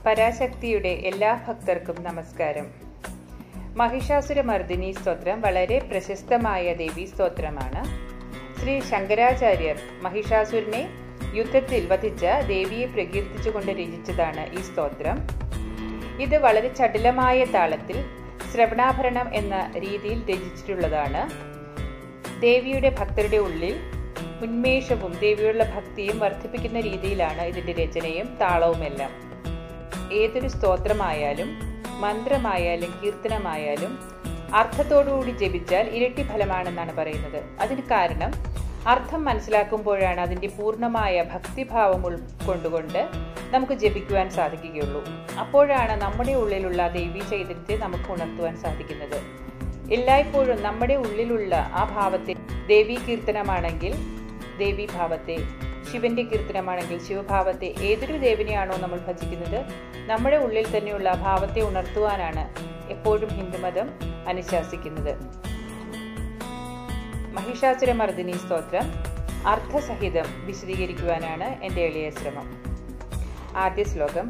പരാശക്തിയുടെ എല്ലാ ഭക്തർക്കും നമസ്കാരം മഹിഷാസുരമർദിനി സ്തോത്രം വളരെ പ്രശസ്തമായ ദേവീ സ്തോത്രമാണ് ശ്രീ ശങ്കരാചാര്യർ മഹിഷാസുരനെ യുദ്ധത്തിൽ വധിച്ച ദേവിയെ പ്രകീർത്തിച്ചുകൊണ്ട് രചിച്ചതാണ് ഈ സ്തോത്രം ഇത് വളരെ ചടുലമായ താളത്തിൽ ശ്രവണാഭരണം എന്ന രീതിയിൽ രചിച്ചിട്ടുള്ളതാണ് ദേവിയുടെ ഭക്തരുടെ ഉള്ളിൽ ഉന്മേഷവും ദേവിയുള്ള ഭക്തിയും വർദ്ധിപ്പിക്കുന്ന രീതിയിലാണ് ഇതിന്റെ രചനയും താളവുമെല്ലാം ഏതൊരു സ്തോത്രമായാലും മന്ത്രമായാലും കീർത്തനമായാലും അർത്ഥത്തോടുകൂടി ജപിച്ചാൽ ഇരട്ടി ഫലമാണെന്നാണ് പറയുന്നത് അതിന് കാരണം അർത്ഥം മനസ്സിലാക്കുമ്പോഴാണ് അതിൻ്റെ പൂർണ്ണമായ ഭക്തിഭാവം ഉൾക്കൊണ്ടുകൊണ്ട് നമുക്ക് ജപിക്കുവാൻ സാധിക്കുകയുള്ളൂ അപ്പോഴാണ് നമ്മുടെ ഉള്ളിലുള്ള ദൈവീ ചൈതന്യത്തെ നമുക്ക് ഉണർത്തുവാൻ സാധിക്കുന്നത് എല്ലായ്പ്പോഴും നമ്മുടെ ഉള്ളിലുള്ള ആ ഭാവത്തെ ദേവീ കീർത്തനമാണെങ്കിൽ ദേവീ ഭാവത്തെ ശിവന്റെ കീർത്തനമാണെങ്കിൽ ശിവഭാവത്തെ ഏതൊരു ദേവിനെയാണോ നമ്മൾ ഭജിക്കുന്നത് നമ്മുടെ ഉള്ളിൽ തന്നെയുള്ള ആ ഭാവത്തെ ഉണർത്തുവാനാണ് എപ്പോഴും ഹിന്ദുമതം അനുശാസിക്കുന്നത് മഹിഷാസുരമർദിനി സ്തോത്രം അർത്ഥസഹിതം വിശദീകരിക്കുവാനാണ് എൻ്റെ എളിയ ശ്രമം ആദ്യ ശ്ലോകം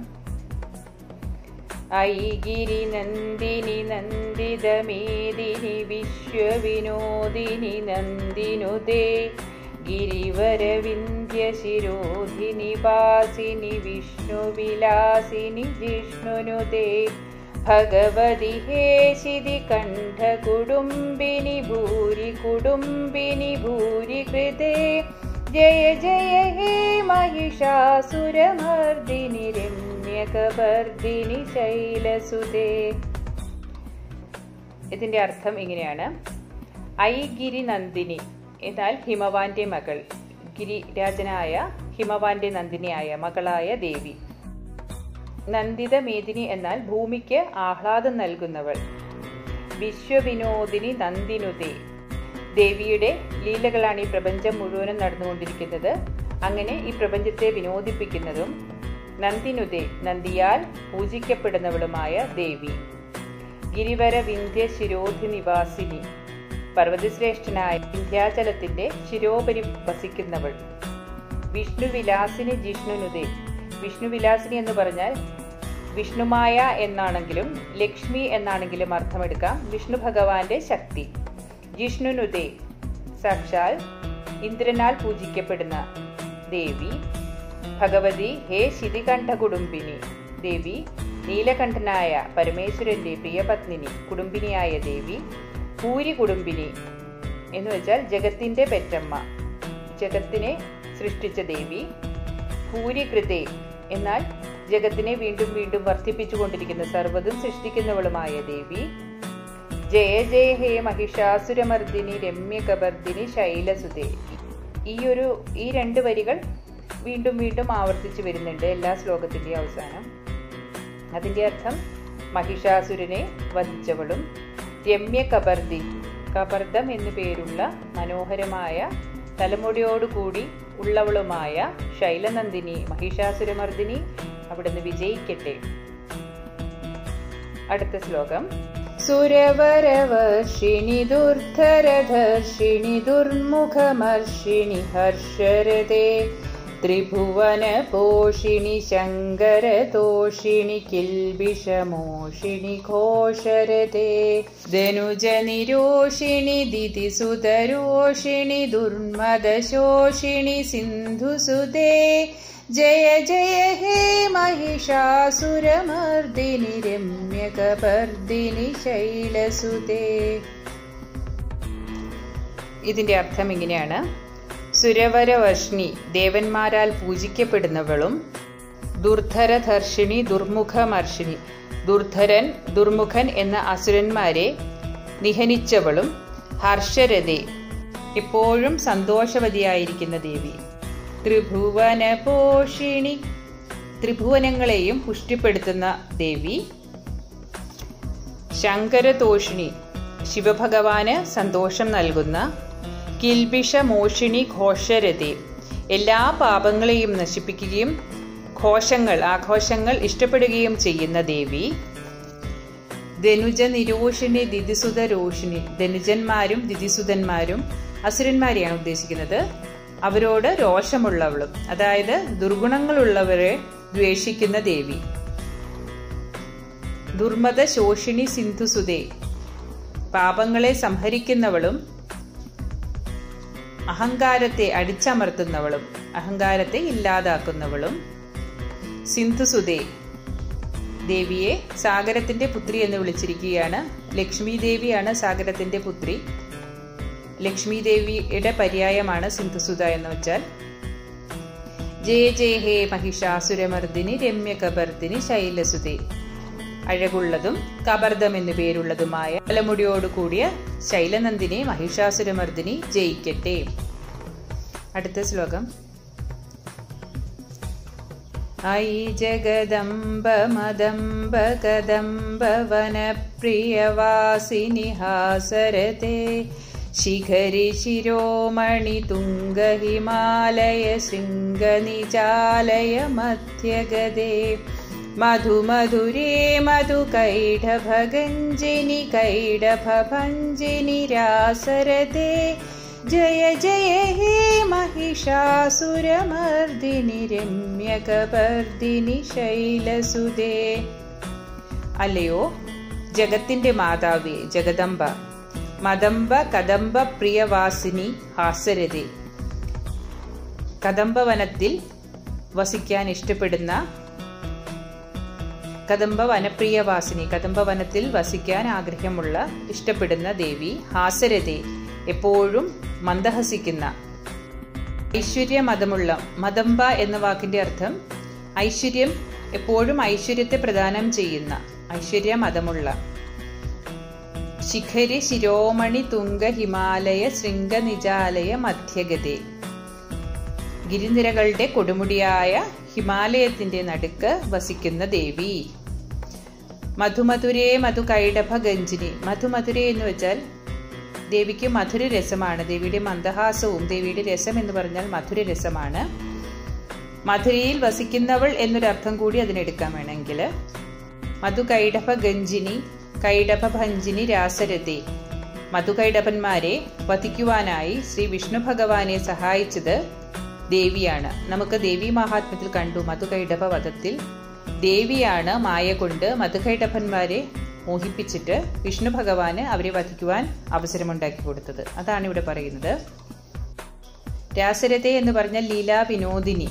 ഐഗിരി നന്ദിനി നന്ദിതമേദിനി വിശ്വവിനോദിനി നന്ദിനുദേ ഗിരിവരവിന്ധ്യശിരോധിനി വാസിനി വിഷ്ണുവിലാസിനി ജിഷ്ണുനുദേ ഭഗവതി ഹേ ശിതി കണ്ഠ കുടുംബിനി ഭൂരി കുടുംബിനി ഭൂരി കൃതേ ജയ ജയ ഹേ മഹിഷാസുരമർദിനി രമ്യകവർദിനി ശൈലസുതേ ഇതിന്റെ അർത്ഥം ഇങ്ങനെയാണ് ഐഗിരി നന്ദിനി എന്നാൽ ഹിമവാന്റെ മകൾ ഗിരിരാജനായ ഹിമവാന്റെ നന്ദിനിയായ മകളായ ദേവി നന്ദിത മേദിനി എന്നാൽ ഭൂമിക്ക് ആഹ്ലാദം നൽകുന്നവൾ വിശ്വവിനോദിനി നന്ദിനുതേ ദേവിയുടെ ലീലകളാണ് ഈ പ്രപഞ്ചം മുഴുവനും നടന്നുകൊണ്ടിരിക്കുന്നത് അങ്ങനെ ഈ പ്രപഞ്ചത്തെ വിനോദിപ്പിക്കുന്നതും നന്ദിനുതേ നന്ദിയാൽ പൂജിക്കപ്പെടുന്നവളുമായ ദേവി ഗിരിവര വിന്ധ്യ ശിരോധി നിവാസിനി പർവ്വതശ്രേഷ്ഠനായ വിന്ധ്യാചലത്തിന്റെ ശിരോപരി വസിക്കുന്നവൾ വിഷ്ണുവിലാസിനി ജിഷ്ണുനുദേ വിഷ്ണുവിലാസിനി എന്ന് പറഞ്ഞാൽ വിഷ്ണുമായ എന്നാണെങ്കിലും ലക്ഷ്മി എന്നാണെങ്കിലും അർത്ഥമെടുക്കാം വിഷ്ണു ഭഗവാന്റെ ശക്തി ജിഷ്ണുനുദേ സാക്ഷാൽ ഇന്ദ്രനാൽ പൂജിക്കപ്പെടുന്ന ദേവി ഭഗവതി ഹേ ശിതികണ്ഠ കുടുംബിനി ദേവി നീലകണ്ഠനായ പരമേശ്വരന്റെ പ്രിയപത്നിനി കുടുംബിനിയായ ദേവി ഭൂരി കുടുംബിനി എന്ന് വെച്ചാൽ ജഗത്തിന്റെ പെറ്റമ്മ ജഗത്തിനെ സൃഷ്ടിച്ച ദേവി ഭൂരികൃതേ എന്നാൽ ജഗത്തിനെ വീണ്ടും വീണ്ടും വർദ്ധിപ്പിച്ചുകൊണ്ടിരിക്കുന്ന സർവ്വതും സൃഷ്ടിക്കുന്നവളുമായ ദേവി ജയ ജയ ഹേ മഹിഷാസുരമർദിനി രമ്യകബർദിനി ശൈലസുതേ ഈ ഒരു ഈ രണ്ട് വരികൾ വീണ്ടും വീണ്ടും ആവർത്തിച്ചു വരുന്നുണ്ട് എല്ലാ ശ്ലോകത്തിന്റെ അവസാനം അതിന്റെ അർത്ഥം മഹിഷാസുരനെ വധിച്ചവളും രമ്യ കബർദി കബർദം എന്നു പേരുള്ള മനോഹരമായ തലമുടിയോടുകൂടി ഉള്ളവളുമായ ശൈലനന്ദിനി മഹിഷാസുരമർദിനി അവിടുന്ന് വിജയിക്കട്ടെ അടുത്ത ശ്ലോകം സുരവരവർഷിണി ദുർധരധർഷിണി ദുർമുഖമർഷിണി ഹർഷരതേ ത്രിഭുവന പോഷിണി ശങ്കരതോഷിണി കിൽബിഷമോഷിണി ഘോഷരതേ ധനുജ നിരോഷിണി ദിതിസുതരോഷിണി ദുർമദശോഷിണി സിന്ധുസുതേ ജയ ജയ ഹേ മഹിഷാസുരമർദിനി രമ്യകപർദിനി ശൈലസുതേ ഇതിന്റെ അർത്ഥം ഇങ്ങനെയാണ് സുരവരവർഷിണി ദേവന്മാരാൽ പൂജിക്കപ്പെടുന്നവളും ദുർധരധർഷിണി ദുർമുഖമർഷിണി ദുർധരൻ ദുർമുഖൻ എന്ന അസുരന്മാരെ നിഹനിച്ചവളും ഹർഷരഥേ എപ്പോഴും സന്തോഷവതിയായിരിക്കുന്ന ദേവി ത്രിഭുവന പോഷിണി ത്രിഭുവനങ്ങളെയും പുഷ്ടിപ്പെടുത്തുന്ന ദേവി ശങ്കരതോഷിണി ശിവഭഗവാന് സന്തോഷം നൽകുന്ന കിൽബിഷ മോഷിണി ഘോഷരതി എല്ലാ പാപങ്ങളെയും നശിപ്പിക്കുകയും ഘോഷങ്ങൾ ആഘോഷങ്ങൾ ഇഷ്ടപ്പെടുകയും ചെയ്യുന്ന ദേവി ധനുജ നിരോഷിണി ദിതിസുത രോഷിണി ധനുജന്മാരും ദിതിസുതന്മാരും അസുരന്മാരെയാണ് ഉദ്ദേശിക്കുന്നത് അവരോട് രോഷമുള്ളവളും അതായത് ദുർഗുണങ്ങളുള്ളവരെ ദ്വേഷിക്കുന്ന ദേവി ദുർമത ശോഷിണി സിന്ധുസുതേ പാപങ്ങളെ സംഹരിക്കുന്നവളും അഹങ്കാരത്തെ അടിച്ചമർത്തുന്നവളും അഹങ്കാരത്തെ ഇല്ലാതാക്കുന്നവളും സിന്ധുസുതേ ദേവിയെ സാഗരത്തിന്റെ പുത്രി എന്ന് വിളിച്ചിരിക്കുകയാണ് ലക്ഷ്മി ദേവിയാണ് സാഗരത്തിന്റെ പുത്രി ലക്ഷ്മി ദേവിയുടെ പര്യായമാണ് സിന്ധുസുത എന്ന് വെച്ചാൽ ജയ ജയ ഹേ മഹിഷാസുരമർദിനി രമ്യകബർദിനി ശൈലസുതേ അഴകുള്ളതും കബർദം എന്നു പേരുള്ളതുമായ തലമുടിയോട് കൂടിയ ശൈലനന്ദിനെ മഹിഷാസുരമർദിനി ജയിക്കട്ടെ അടുത്ത ശ്ലോകം ഐ ജഗദംബ മദംബ കദംബ വനപ്രിയവാസിനി ഹാസരത്തെ ശിഖരി ശിരോമണി തുംഗ ഹിമാലയ ശൃംഗനിജാലയ മധ്യഗതേ മധുമധുരേ മധു കൈഡഭഗഞ്ജിനി കൈഡഭഞ്ജിനി രാസരതേ ജയ ജയ ഹേ മഹിഷാസുരമർദിനി രമ്യകപർദിനി ശൈലസുതേ അല്ലയോ ജഗത്തിന്റെ മാതാവേ ജഗദംബ മദംബ കദംബ പ്രിയവാസിനി ഹാസരതേ കദംബവനത്തിൽ വസിക്കാൻ ഇഷ്ടപ്പെടുന്ന കദംബ വനപ്രിയവാസിനി കദംബ വനത്തിൽ വസിക്കാൻ ആഗ്രഹമുള്ള ഇഷ്ടപ്പെടുന്ന ദേവി ഹാസരതേ എപ്പോഴും മന്ദഹസിക്കുന്ന ഐശ്വര്യ മതമുള്ള മദംബ എന്ന വാക്കിന്റെ അർത്ഥം ഐശ്വര്യം എപ്പോഴും ഐശ്വര്യത്തെ പ്രദാനം ചെയ്യുന്ന ഐശ്വര്യ മതമുള്ള ശിഖരി ശിരോമണി തുംഗ ഹിമാലയ ശൃംഗനിജാലയ മധ്യഗതേ ഗിരിനിരകളുടെ കൊടുമുടിയായ ഹിമാലയത്തിന്റെ നടുക്ക് വസിക്കുന്ന ദേവി മധുമധുരേ മധു കൈഡഭ ഗഞ്ചിനി മധുമധുരേ എന്ന് വെച്ചാൽ ദേവിക്ക് മധുര രസമാണ് ദേവിയുടെ മന്ദഹാസവും ദേവിയുടെ രസം എന്ന് പറഞ്ഞാൽ മധുര രസമാണ് മധുരയിൽ വസിക്കുന്നവൾ എന്നൊരർത്ഥം കൂടി അതിനെടുക്കാൻ വേണമെങ്കിൽ മധു കൈഡഭ ഗഞ്ചിനി കൈഡഭ ഭഞ്ജിനി രാസരഥി മധുകൈഡഭന്മാരെ വധിക്കുവാനായി ശ്രീ വിഷ്ണു ഭഗവാനെ സഹായിച്ചത് ദേവിയാണ് നമുക്ക് ദേവി മഹാത്മ്യത്തിൽ കണ്ടു മധുകൈഡഭ വധത്തിൽ ദേവിയാണ് മായ കൊണ്ട് മധുകൈഡഭന്മാരെ മോഹിപ്പിച്ചിട്ട് വിഷ്ണു ഭഗവാന് അവരെ വധിക്കുവാൻ അവസരമുണ്ടാക്കി കൊടുത്തത് അതാണ് ഇവിടെ പറയുന്നത് രാസരഥെ എന്ന് പറഞ്ഞാൽ ലീലാ വിനോദിനി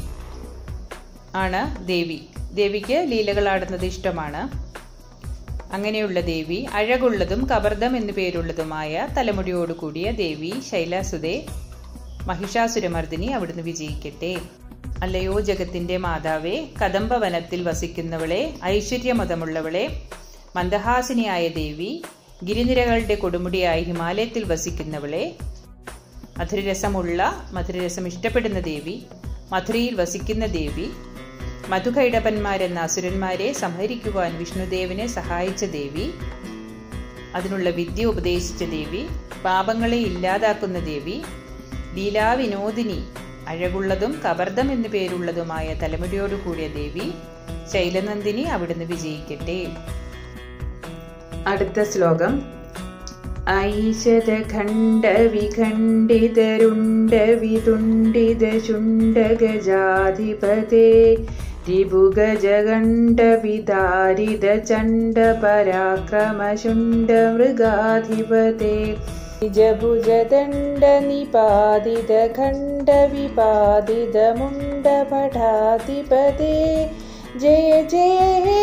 ആണ് ദേവി ദേവിക്ക് ലീലകളാടുന്നത് ഇഷ്ടമാണ് അങ്ങനെയുള്ള ദേവി അഴകുള്ളതും കബർദം എന്നു പേരുള്ളതുമായ തലമുടിയോടുകൂടിയ ദേവി ശൈലാസുതേ മഹിഷാസുരമർദിനി അവിടുന്ന് വിജയിക്കട്ടെ അല്ലയോ ജഗത്തിന്റെ മാതാവേ കദംബ വനത്തിൽ വസിക്കുന്നവളെ ഐശ്വര്യമതമുള്ളവളെ മന്ദഹാസിനിയായ ദേവി ഗിരിനിരകളുടെ കൊടുമുടിയായ ഹിമാലയത്തിൽ വസിക്കുന്നവളെ മധുരരസമുള്ള മധുരരസം ഇഷ്ടപ്പെടുന്ന ദേവി മധുരയിൽ വസിക്കുന്ന ദേവി മധുകൈടപന്മാരെന്ന അസുരന്മാരെ സംഹരിക്കുവാൻ വിഷ്ണുദേവനെ സഹായിച്ച ദേവി അതിനുള്ള വിദ്യ ഉപദേശിച്ച ദേവി പാപങ്ങളെ ഇല്ലാതാക്കുന്ന ദേവി ലീലാവിനോദിനി അഴകുള്ളതും കബർദം എന്നു പേരുള്ളതുമായ തലമുടിയോടു കൂടിയ ദേവി ശൈലനന്ദിനി അവിടുന്ന് വിജയിക്കട്ടെ അടുത്ത ശ്ലോകം ഐശത ഖണ്ഡ വിഖണ്ഡിതരുണ്ട വിതുണ്ടിത ശുണ്ഡ ഗജാധിപതേ രിപുഗജഗണ്ഡ വിദാരിത ചണ്ഡ പരാക്രമ ശുണ്ഡ മൃഗാധിപതേ നിജഭുജദണ്ഡ നിപാതിത ഖണ്ഡ വിപാതിത മുണ്ഡ പഠാധിപതേ ജയ ജയ ഹേ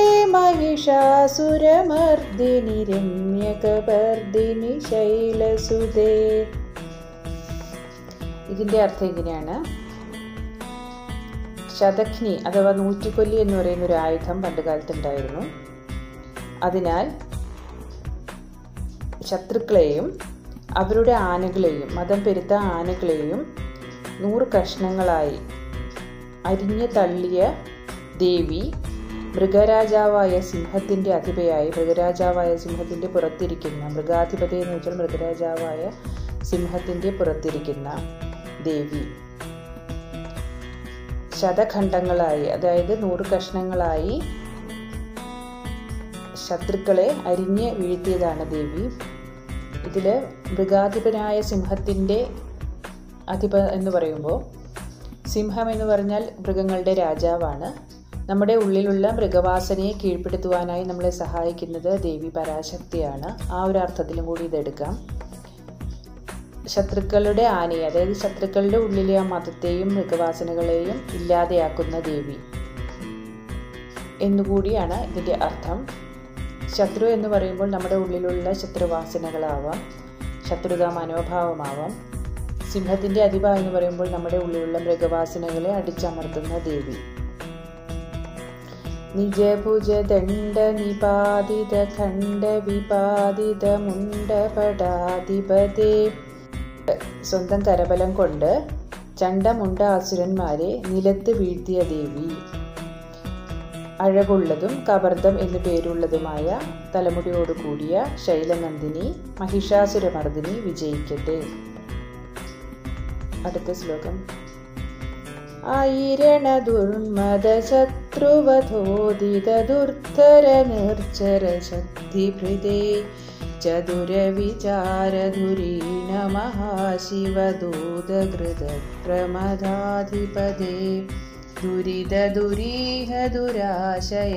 മഹിഷാസുരമർദിനി രമ്യകവർദിനി ശൈലസുതേ ഇതിന്റെ അർത്ഥം ഇങ്ങനെയാണ് ശതഘ്നി അഥവാ നൂറ്റിക്കൊല്ലി എന്ന് പറയുന്ന ഒരു ആയുധം പണ്ട് കാലത്തുണ്ടായിരുന്നു അതിനാൽ ശത്രുക്കളെയും അവരുടെ ആനകളെയും മതം പെരുത്ത ആനകളെയും നൂറ് കഷ്ണങ്ങളായി അരിഞ്ഞു തള്ളിയ ദേവി മൃഗരാജാവായ സിംഹത്തിന്റെ അധിപയായി മൃഗരാജാവായ സിംഹത്തിന്റെ പുറത്തിരിക്കുന്ന മൃഗാധിപതി എന്ന് വെച്ചാൽ മൃഗരാജാവായ സിംഹത്തിന്റെ പുറത്തിരിക്കുന്ന ദേവി ശതഖണ്ഡങ്ങളായി അതായത് നൂറ് കഷ്ണങ്ങളായി ശത്രുക്കളെ അരിഞ്ഞ് വീഴ്ത്തിയതാണ് ദേവി ഇതിൽ മൃഗാധിപനായ സിംഹത്തിൻ്റെ അധിപ എന്ന് പറയുമ്പോൾ സിംഹം എന്ന് പറഞ്ഞാൽ മൃഗങ്ങളുടെ രാജാവാണ് നമ്മുടെ ഉള്ളിലുള്ള മൃഗവാസനയെ കീഴ്പ്പെടുത്തുവാനായി നമ്മളെ സഹായിക്കുന്നത് ദേവി പരാശക്തിയാണ് ആ ഒരു അർത്ഥത്തിലും കൂടി ഇതെടുക്കാം ശത്രുക്കളുടെ ആനയെ അതായത് ശത്രുക്കളുടെ ഉള്ളിലെ ആ മതത്തെയും മൃഗവാസനകളെയും ഇല്ലാതെയാക്കുന്ന ദേവി എന്നുകൂടിയാണ് ഇതിൻ്റെ അർത്ഥം ശത്രു എന്ന് പറയുമ്പോൾ നമ്മുടെ ഉള്ളിലുള്ള ശത്രുവാസനകളാവാം ശത്രുതാ മനോഭാവമാവാം സിംഹത്തിൻ്റെ അധിപ എന്ന് പറയുമ്പോൾ നമ്മുടെ ഉള്ളിലുള്ള മൃഗവാസനകളെ അടിച്ചമർത്തുന്ന ദേവി നിജഭുജ ദണ്ഡ നിപാതിത ഖണ്ഡ വിപാതിത മുണ്ടപടാധിപതേ സ്വന്തം കരബലം കൊണ്ട് ചണ്ടമുണ്ട അസുരന്മാരെ നിലത്ത് വീഴ്ത്തിയ ദേവി അഴകുള്ളതും കബർദം എന്നു പേരുള്ളതുമായ തലമുടിയോട് കൂടിയ ശൈലനന്ദിനി മഹിഷാസുരമർദിനി വിജയിക്കട്ടെ അടുത്ത ശ്ലോകം ആയിരണ ദുർമദ ശത്രുവധോദിത ദുർധര നിർച്ചര ശക്തിഭൃതേ ചതുര വിചാരധുരീണ മഹാശിവദൂതകൃത പ്രമദാധിപതേ ദുരിത ദുരീഹ ദുരാശയ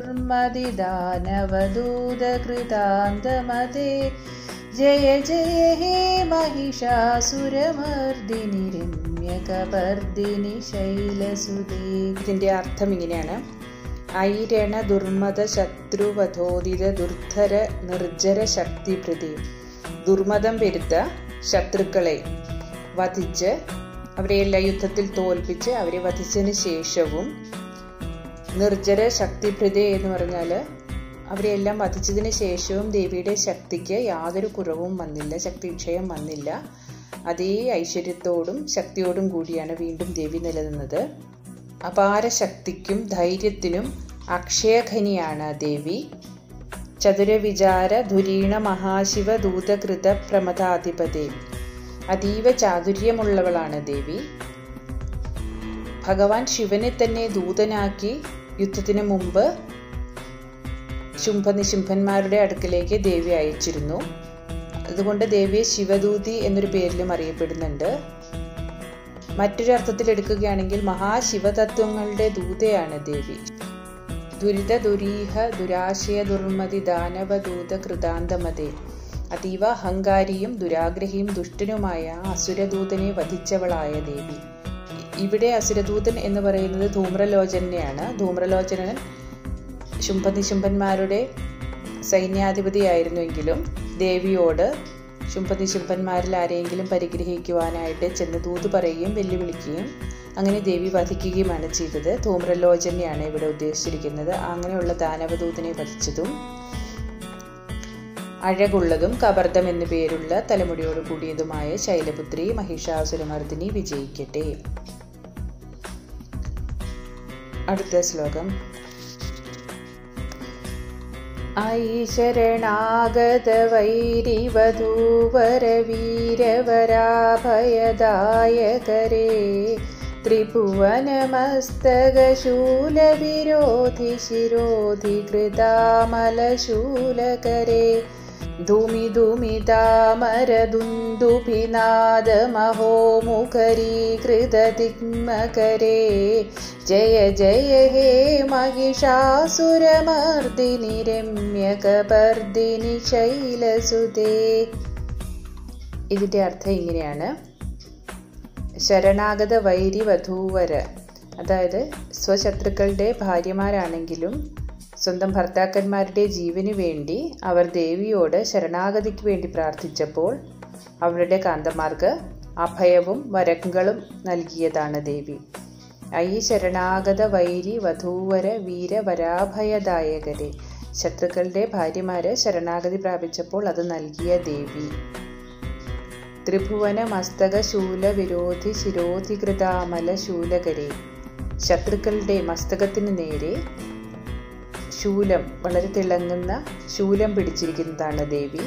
ദുർമതിദാനവദൂതകൃതാന്തമതേ ജയ ജയ ഹേ മഹിഷാസുരമർദിനി രമ്യകപർദിനി ശൈലസുതേ ഇതിൻ്റെ അർത്ഥം ഇങ്ങനെയാണ് ഐരണ ദുർമത ശത്രുവധോദിത ദുർധര നിർജ്ജര ശക്തിപ്രതി ദുർമതം പെരുത്ത ശത്രുക്കളെ വധിച്ച് അവരെയെല്ലാം യുദ്ധത്തിൽ തോൽപ്പിച്ച് അവരെ വധിച്ചതിന് ശേഷവും നിർജ്ജര ശക്തിപ്രതി എന്ന് പറഞ്ഞാൽ അവരെയെല്ലാം വധിച്ചതിന് ശേഷവും ദേവിയുടെ ശക്തിക്ക് യാതൊരു കുറവും വന്നില്ല ശക്തിക്ഷയം വന്നില്ല അതേ ഐശ്വര്യത്തോടും ശക്തിയോടും കൂടിയാണ് വീണ്ടും ദേവി നിലനിന്നത് അപാര ശക്തിക്കും ധൈര്യത്തിനും അക്ഷയഖനിയാണ് ദേവി ചതുരവിചാര ധുരീണ മഹാശിവ ദൂതകൃത പ്രമദാധിപതി അതീവ ചാതുര്യമുള്ളവളാണ് ദേവി ഭഗവാൻ ശിവനെ തന്നെ ദൂതനാക്കി യുദ്ധത്തിന് മുമ്പ് ശുംഭനിശുംഭന്മാരുടെ അടുക്കിലേക്ക് ദേവി അയച്ചിരുന്നു അതുകൊണ്ട് ദേവിയെ ശിവദൂതി എന്നൊരു പേരിലും അറിയപ്പെടുന്നുണ്ട് മറ്റൊരു അർത്ഥത്തിൽ എടുക്കുകയാണെങ്കിൽ മഹാശിവതത്വങ്ങളുടെ ദൂതയാണ് ദേവി ദുരിത ദുരീഹ ദുരാശയ ദുർമതി ദാനവ ദൂത കൃതാന്തമതേ അതീവ അഹങ്കാരിയും ദുരാഗ്രഹിയും ദുഷ്ടനുമായ അസുരദൂതനെ വധിച്ചവളായ ദേവി ഇവിടെ അസുരദൂതൻ എന്ന് പറയുന്നത് ധൂമ്രലോചനെയാണ് ധൂമ്രലോചനൻ ശുംഭനിശുംഭന്മാരുടെ സൈന്യാധിപതിയായിരുന്നുവെങ്കിലും ദേവിയോട് ശുംഭനിശുംഭന്മാരിൽ ആരെയെങ്കിലും പരിഗ്രഹിക്കുവാനായിട്ട് ചെന്ന് ദൂത് പറയുകയും വെല്ലുവിളിക്കുകയും അങ്ങനെ ദേവി വധിക്കുകയുമാണ് ചെയ്തത് ധൂമ്രലോചനെയാണ് ഇവിടെ ഉദ്ദേശിച്ചിരിക്കുന്നത് അങ്ങനെയുള്ള ദാനവദൂതനെ വധിച്ചതും അഴകുള്ളതും കബർദം എന്നു പേരുള്ള തലമുടിയോട് കൂടിയതുമായ ശൈലപുത്രി മഹിഷാസുരമർദിനി വിജയിക്കട്ടെ അടുത്ത ശ്ലോകം ഐ ശരണാഗത വൈരിവധൂവര വീരവരാഭയദായകരേ ത്രിഭുവനമസ്തകശൂലവിരോധി ശിരോധി കൃതാമലശൂലകരേ ധൂമി ധൂമിതാമരദുന്ദുഭിനാദമഹോമുഖരീകൃതദിഗ്മകരേ ജയ ജയ ഹേ മഹിഷാസുരമർദിനി രമ്യകപർദിനി ശൈലസുതേ ഇതിൻ്റെ അർത്ഥം ഇങ്ങനെയാണ് ശരണാഗത വൈരി വധൂവര അതായത് സ്വശത്രുക്കളുടെ ഭാര്യമാരാണെങ്കിലും സ്വന്തം ഭർത്താക്കന്മാരുടെ ജീവന് വേണ്ടി അവർ ദേവിയോട് ശരണാഗതിക്ക് വേണ്ടി പ്രാർത്ഥിച്ചപ്പോൾ അവരുടെ കാന്തമാർക്ക് അഭയവും വരങ്ങളും നൽകിയതാണ് ദേവി ഐ ശരണാഗത വൈരി വധൂവര വീര വരാഭയദായകരെ ശത്രുക്കളുടെ ഭാര്യമാര് ശരണാഗതി പ്രാപിച്ചപ്പോൾ അത് നൽകിയ ദേവി ത്രിഭുവന മസ്തക ശൂല വിരോധി ശിരോധികൃതാമല ശൂലകരെ ശത്രുക്കളുടെ മസ്തകത്തിന് നേരെ ശൂലം വളരെ തിളങ്ങുന്ന ശൂലം പിടിച്ചിരിക്കുന്നതാണ് ദേവി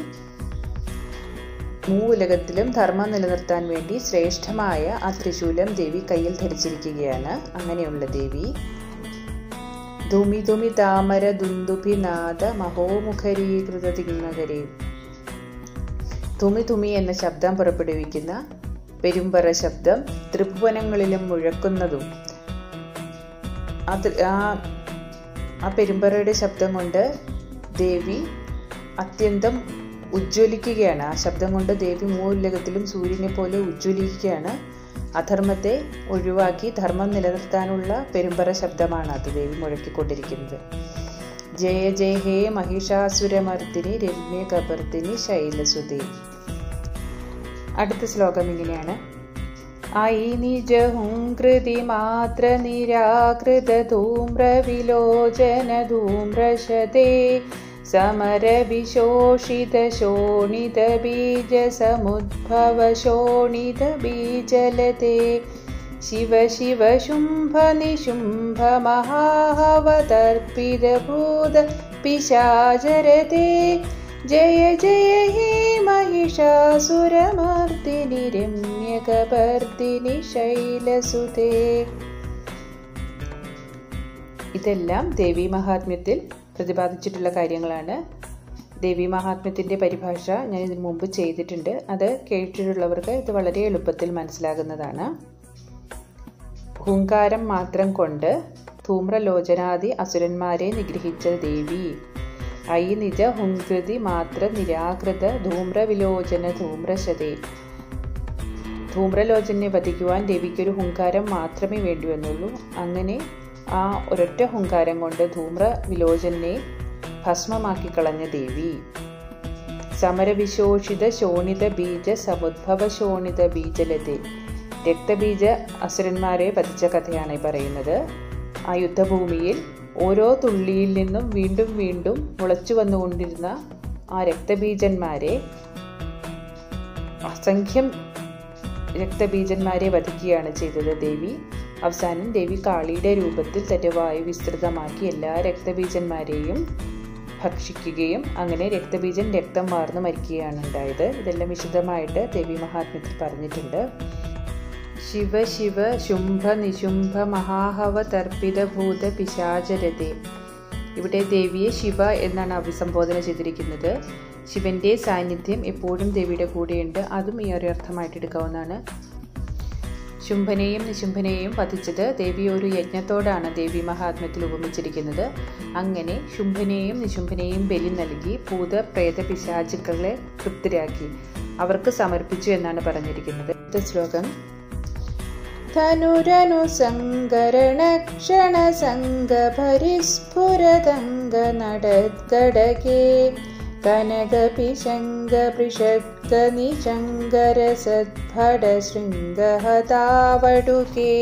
മൂലകത്തിലും ധർമ്മം നിലനിർത്താൻ വേണ്ടി ശ്രേഷ്ഠമായ ആ ത്രിശൂലം ദേവി കയ്യിൽ ധരിച്ചിരിക്കുകയാണ് അങ്ങനെയുള്ള ദേവി ധുമി ധുമി താമര ദുന്ദുഭി നാദ മഹോമുഖരീകൃത തിങ്ങകരെ തുമി തുമി എന്ന ശബ്ദം പുറപ്പെടുവിക്കുന്ന പെരുമ്പറ ശബ്ദം ത്രിഭുവനങ്ങളിലും മുഴക്കുന്നതും അത് ആ ആ പെരുമ്പറയുടെ ശബ്ദം കൊണ്ട് ദേവി അത്യന്തം ഉജ്ജ്വലിക്കുകയാണ് ആ ശബ്ദം കൊണ്ട് ദേവി മൂലകത്തിലും സൂര്യനെ പോലെ ഉജ്ജ്വലിക്കുകയാണ് അധർമ്മത്തെ ഒഴിവാക്കി ധർമ്മം നിലനിർത്താനുള്ള പെരുമ്പറ ശബ്ദമാണ് അത് ദേവി മുഴക്കിക്കൊണ്ടിരിക്കുന്നത് ജയ ജയ ഹേ മഹിഷാസുരമർദ്ദിനി രമ്യ കബർദിനി ശൈലസുതേ അടുത്ത ശ്ലോകം ഇങ്ങനെയാണ് ഐ നിജഹുംകൃതി മാത്ര നിരാകൃത ധൂമ്ര വിലോചന ധൂമ്രശതേ സമരവിശോഷിത ശോണിത ബീജ സമുദ്ഭവ ശോണിത ബീജലതേ ശിവ ശിവ ശുംഭ നിശുംഭ മഹാഹവതർപ്പിത ഭൂത പിശാചരതേ ജയ ജയ ഹേ महिषासुरमर्दिनि രമ്യകപർദിനി ശൈലസുതേ ഇതെല്ലാം ദേവി മഹാത്മ്യത്തിൽ പ്രതിപാദിച്ചിട്ടുള്ള കാര്യങ്ങളാണ് ദേവി മഹാത്മ്യത്തിൻ്റെ പരിഭാഷ ഞാൻ ഇതിനു മുമ്പ് ചെയ്തിട്ടുണ്ട് അത് കേട്ടിട്ടുള്ളവർക്ക് ഇത് വളരെ എളുപ്പത്തിൽ മനസ്സിലാകുന്നതാണ് ഹുങ്കാരം മാത്രം കൊണ്ട് ധൂമ്രലോചനാദി അസുരന്മാരെ നിഗ്രഹിച്ച ദേവി ഐ നിജ ഹുങ്കൃതി മാത്ര നിരാകൃത ധൂമ്രവിലോചന ധൂമ്രശതേ ധൂമ്രലോചനെ വധിക്കുവാൻ ദേവിക്കൊരു ഹുങ്കാരം മാത്രമേ വേണ്ടിവന്നുള്ളൂ അങ്ങനെ ആ ഒരൊറ്റ ഹുങ്കാരം കൊണ്ട് ധൂമ്ര വിലോചനെ ഭസ്മമാക്കി കളഞ്ഞ ദേവി സമരവിശോഷിത ശോണിത ബീജ സമുദ്ഭവ ശോണിത ബീജലതെ രക്തബീജ അസുരന്മാരെ വധിച്ച കഥയാണ് ഈ പറയുന്നത് ആ യുദ്ധഭൂമിയിൽ ഓരോ തുള്ളിയിൽ നിന്നും വീണ്ടും വീണ്ടും മുളച്ചു വന്നുകൊണ്ടിരുന്ന ആ രക്തബീജന്മാരെ അസംഖ്യം രക്തബീജന്മാരെ വധിക്കുകയാണ് ചെയ്തത് ദേവി അവസാനം ദേവി കാളിയുടെ രൂപത്തിൽ തന്റെ വായു വിസ്തൃതമാക്കി എല്ലാ രക്തബീജന്മാരെയും ഭക്ഷിക്കുകയും അങ്ങനെ രക്തബീജൻ രക്തം വാർന്നു മരിക്കുകയാണ് ഉണ്ടായത് ഇതെല്ലാം വിശദമായിട്ട് ദേവി മഹാത്മ്യത്തിൽ പറഞ്ഞിട്ടുണ്ട് ശിവ ശിവ ശുംഭ നിശുംഭ മഹാഹവ തർപ്പിത ഭൂത പിശാചരതെ ഇവിടെ ദേവിയെ ശിവ എന്നാണ് അഭിസംബോധന ചെയ്തിരിക്കുന്നത് ശിവന്റെ സാന്നിധ്യം എപ്പോഴും ദേവിയുടെ കൂടെയുണ്ട് അതും ഈ ഒരു അർത്ഥമായിട്ട് എടുക്കാവുന്നതാണ് ശുംഭനെയും നിശുംഭനെയും വധിച്ചത് ദേവി ഒരു യജ്ഞത്തോടാണ് ദേവി മഹാത്മ്യത്തിൽ ഉപമിച്ചിരിക്കുന്നത് അങ്ങനെ ശുംഭനെയും നിശുംഭനെയും ബലി നൽകി ഭൂത പ്രേത പിശാചുക്കളെ തൃപ്തരാക്കി അവർക്ക് സമർപ്പിച്ചു എന്നാണ് പറഞ്ഞിരിക്കുന്നത് അടുത്ത ശ്ലോകം ധനുരനുസങ്കരണക്ഷണസംഗപരിസ്ഫുരതംഗനടദ്ഘടകേ കനകപിശങ്കപൃഷത്കനിശങ്കരസദ്ഭടശൃംഗഹതാവടുകേ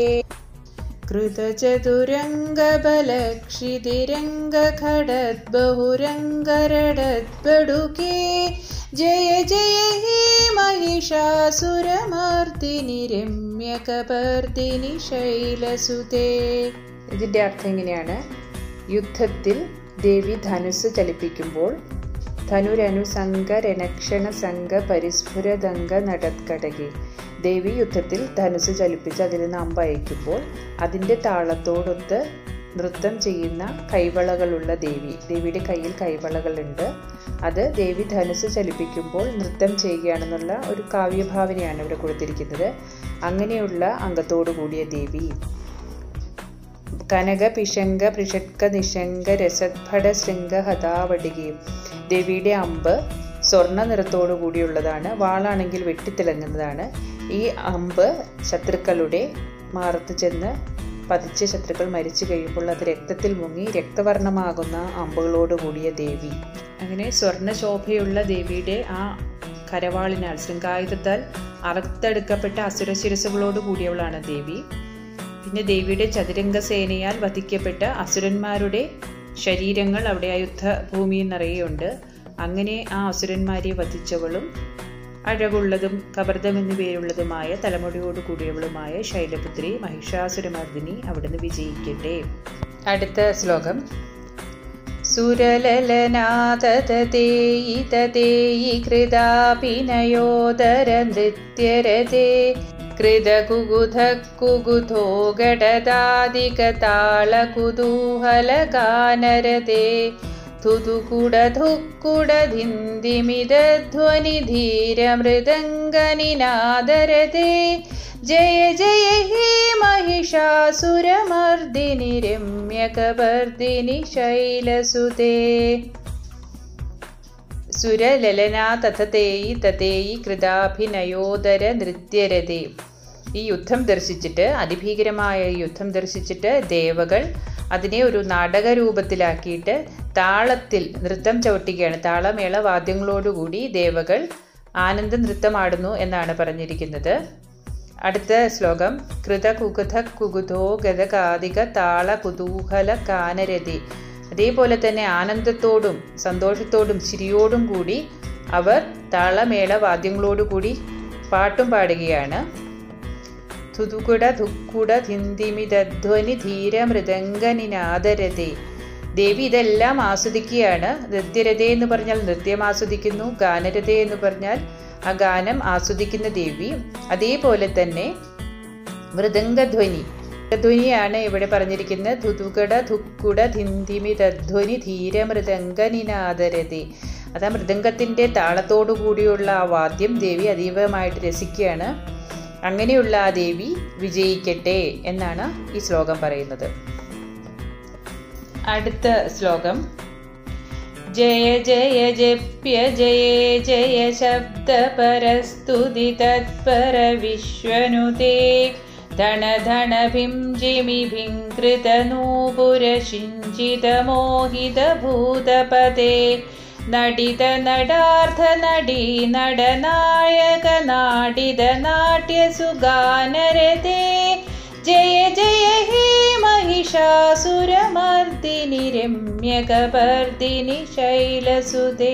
कृतचतुरङ्गबलक्षितिरङ्गखडद्बहुरङ्गरडद्बडुके जय जय हे महिषासुरमर्दिनि രമ്യകപർദിനി ശൈലസുതേ ഇതിൻ്റെ അർത്ഥം ഇങ്ങനെയാണ് യുദ്ധത്തിൽ ദേവി ധനുസ് ചലിപ്പിക്കുമ്പോൾ ധനുരനുസംഗ രണക്ഷണ സംഘ പരിസ്ഫുരദംഗ നടത്കടകി ദേവി യുദ്ധത്തിൽ ധനുസ് ചലിപ്പിച്ച് അതിൽ നിന്ന് അമ്പയക്കുമ്പോൾ അതിൻ്റെ താളത്തോടൊത്ത് നൃത്തം ചെയ്യുന്ന കൈവളകളുള്ള ദേവി ദേവിയുടെ കയ്യിൽ കൈവളകളുണ്ട് അത് ദേവി ധനുസ് ചലിപ്പിക്കുമ്പോൾ നൃത്തം ചെയ്യുകയാണെന്നുള്ള ഒരു കാവ്യഭാവനയാണ് ഇവിടെ കൊടുത്തിരിക്കുന്നത് അങ്ങനെയുള്ള അംഗത്തോടു കൂടിയ ദേവി കനക പിശങ്ക പൃഷത്ക നിശങ്ക രസദ്ഭട ശൃംഗ ഹതാവടികി ദേവിയുടെ അമ്പ് സ്വർണ്ണ നിറത്തോടു കൂടിയുള്ളതാണ് വാളാണെങ്കിൽ വെട്ടിത്തിളങ്ങുന്നതാണ് ഈ അമ്പ് ശത്രുക്കളുടെ മാറത്ത് ചെന്ന് പതിച്ച് ശത്രുക്കൾ മരിച്ചു കഴിയുമ്പോൾ അത് രക്തത്തിൽ മുങ്ങി രക്തവർണ്ണമാകുന്ന അമ്പുകളോട് കൂടിയ ദേവി അങ്ങനെ സ്വർണ്ണ ശോഭയുള്ള ദേവിയുടെ ആ കരവാളിനാൽ ശൃംഗായുധത്താൽ അറുത്തെടുക്കപ്പെട്ട അസുരശിരസുകളോട് കൂടിയവളാണ് ദേവി പിന്നെ ദേവിയുടെ ചതുരംഗ സേനയാൽ വധിക്കപ്പെട്ട അസുരന്മാരുടെ ശരീരങ്ങൾ അവിടെ ആ യുദ്ധഭൂമിയിൽ നിറയെയുണ്ട് അങ്ങനെ ആ അസുരന്മാരെ വധിച്ചവളും അഴകുള്ളതും കബർദം എന്നു പേരുള്ളതുമായ തലമുടിയോട് കൂടിയവളുമായ ശൈലപുത്രി മഹിഷാസുരമർദിനി അവിടുന്ന് വിജയിക്കട്ടെ അടുത്ത ശ്ലോകം സുരലലനാഥതേയി തതേയി കൃതാഭിനയോദര നൃത്യരതേ കൃതകുകുധ കുകുധോ ഘടദാദിക താള കുതൂഹല ഗാനരതേ ധുതുകുടധുക്കുടധിന്തിമിതധ്വനി ധീരമൃദംഗനിനാദരതേ ജയ ജയ ഹേ महिषासुरमर्दिनि രമ്യകവർദിനി ശൈലസുതേ സുരലലനാ തഥതേയി തതേയി കൃതാഭിനയോദര നൃത്യരതേ ഈ യുദ്ധം ദർശിച്ചിട്ട് അതിഭീകരമായ ഈ യുദ്ധം ദർശിച്ചിട്ട് ദേവകൾ അതിനെ ഒരു നാടക രൂപത്തിലാക്കിയിട്ട് താളത്തിൽ നൃത്തം ചവിട്ടുകയാണ് താളമേള വാദ്യങ്ങളോടുകൂടി ദേവകൾ ആനന്ദ നൃത്തമാടുന്നു എന്നാണ് പറഞ്ഞിരിക്കുന്നത് അടുത്ത ശ്ലോകം കൃത കുകുത കുകുതോ ഗതകാതിക താള കുതൂഹല കാനരതി അതേപോലെ തന്നെ ആനന്ദത്തോടും സന്തോഷത്തോടും ചിരിയോടും കൂടി അവർ താളമേള വാദ്യങ്ങളോടുകൂടി പാട്ടും പാടുകയാണ് തുതുകുട ദുക്കുട ധിന്തിമിതധ്വനി ധീര മൃദംഗനിനാദരതേ ദേവി ഇതെല്ലാം ആസ്വദിക്കുകയാണ് നൃത്യരതേ എന്ന് പറഞ്ഞാൽ നൃത്യം ആസ്വദിക്കുന്നു ഗാനരതേ എന്ന് പറഞ്ഞാൽ ആ ഗാനം ആസ്വദിക്കുന്ന ദേവി അതേപോലെ തന്നെ മൃദംഗധ്വനി ധ്വനിയാണ് ഇവിടെ പറഞ്ഞിരിക്കുന്നത് ധുതുകട ധുക്കുട ധിന്തിമിതധ്വനി ധീര മൃദംഗനിനാദരതേ അത് ആ മൃദംഗത്തിൻ്റെ താളത്തോടു കൂടിയുള്ള ആ വാദ്യം ദേവി അതീവമായിട്ട് രസിക്കുകയാണ് അങ്ങനെയുള്ള ആ ദേവി വിജയിക്കട്ടെ എന്നാണ് ഈ ശ്ലോകം പറയുന്നത് അടുത്ത ശ്ലോകം ജയ ജയ ജപ്യ ജയ ജയ ശബ്ദപരസ്തുതി തത്പര വിശ്വനുതേ ധണ ധണ ഭിംജിമി ഭിങ്കൃത നൂപുര ശിഞ്ചിത മോഹിത ഭൂതപദേ നടിത നടാർത്ഥ നടി നടനായക നാടിത നാട്യ സുഗാനരതേ ജയ ജയ ഹേ महिषासुरमर्दिनि രമ്യകവർദിനി ശൈലസുതേ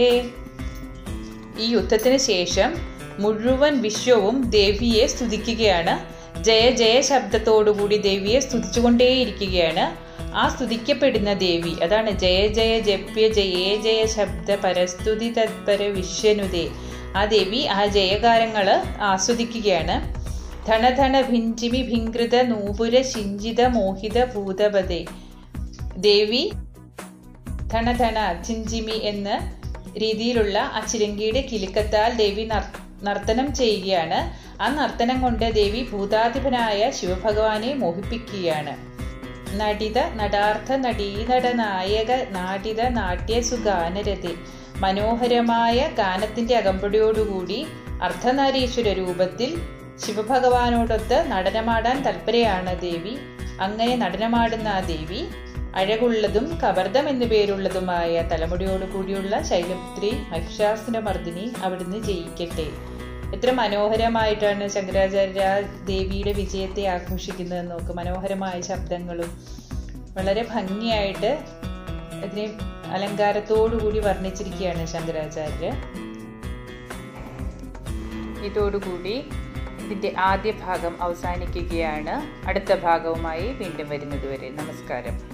ഈ യുദ്ധത്തിന് ശേഷം മുഴുവൻ വിശ്വവും ദേവിയെ സ്തുതിക്കുകയാണ് ജയ ജയ ശബ്ദത്തോടുകൂടി ദേവിയെ സ്തുതിച്ചുകൊണ്ടേയിരിക്കുകയാണ് ആ സ്തുതിക്കപ്പെടുന്ന ദേവി അതാണ് ജയ ജയ ജപ്യ ജയേ ജയ ശബ്ദ പരസ്തുതി തത്പര വിശ്വനുതേ ആ ദേവി ആ ജയകാരങ്ങൾ ആസ്വദിക്കുകയാണ് ധണധണ ഭിഞ്ചിമി ഭിങ്കൃത നൂപുര ശിഞ്ചിത മോഹിത ഭൂതപതേ ദേവി ധണധണ ചിഞ്ചിമി എന്ന രീതിയിലുള്ള ആ ചിരങ്കിയുടെ കിലുക്കത്താൽ ദേവി നർത്തനം ചെയ്യുകയാണ് ആ നർത്തനം കൊണ്ട് ദേവി ഭൂതാധിപനായ ശിവഭഗവാനെ മോഹിപ്പിക്കുകയാണ് നടിത നടാർത്ഥ നടീനട നായക നാടിത നാട്യ സുഗാനരതി മനോഹരമായ ഗാനത്തിന്റെ അകമ്പടിയോടുകൂടി അർദ്ധനാരീശ്വര രൂപത്തിൽ ശിവഭഗവാനോടൊത്ത് നടനമാടാൻ തൽപരയാണ് ദേവി അങ്ങനെ നടനമാടുന്ന ആ ദേവി അഴകുള്ളതും കവർദം എന്നു പേരുള്ളതുമായ തലമുടിയോടു കൂടിയുള്ള ശൈലപുത്രി മഹിഷാസുരമർദ്ദിനി അവിടുന്ന് ജയിക്കട്ടെ എത്ര മനോഹരമായിട്ടാണ് ശങ്കരാചാര്യ ദേവിയുടെ വിജയത്തെ ആഘോഷിക്കുന്നത് നോക്ക് മനോഹരമായ ശബ്ദങ്ങളും വളരെ ഭംഗിയായിട്ട് അതിനെ അലങ്കാരത്തോടുകൂടി വർണ്ണിച്ചിരിക്കുകയാണ് ശങ്കരാചാര്യ ഇതോടുകൂടി ഇതിൻ്റെ ആദ്യ ഭാഗം അവസാനിക്കുകയാണ് അടുത്ത ഭാഗവുമായി വീണ്ടും വരുന്നതുവരെ നമസ്കാരം